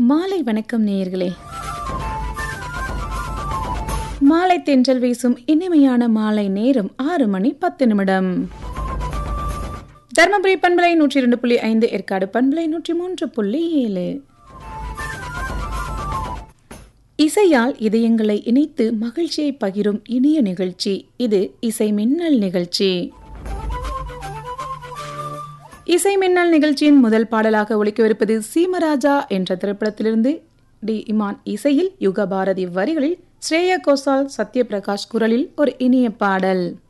மாலை வணக்கம் நேயர்களே மாலை தென்றல் வீசும் இனிமையான மாலை நேரம் ஆறு மணி பத்து நிமிடம் தர்மபுரி பண்பலை நூற்றி இரண்டு புள்ளி ஐந்து ஏற்காடு பண்பலை நூற்றி மூன்று புள்ளி ஏழு இசையால் இதயங்களை இணைத்து மகிழ்ச்சியை பகிரும் இனிய நிகழ்ச்சி இது இசை மின்னல் நிகழ்ச்சி இசை மின்னல் நிகழ்ச்சியின் முதல் பாடலாக ஒலிக்கவிருப்பது சீமராஜா என்ற திரைப்படத்திலிருந்து டி இமான் இசையில் யுக பாரதி வரிகளில் ஸ்ரேயா கோசால் சத்யபிரகாஷ் குரலில் ஒரு இனிய பாடல்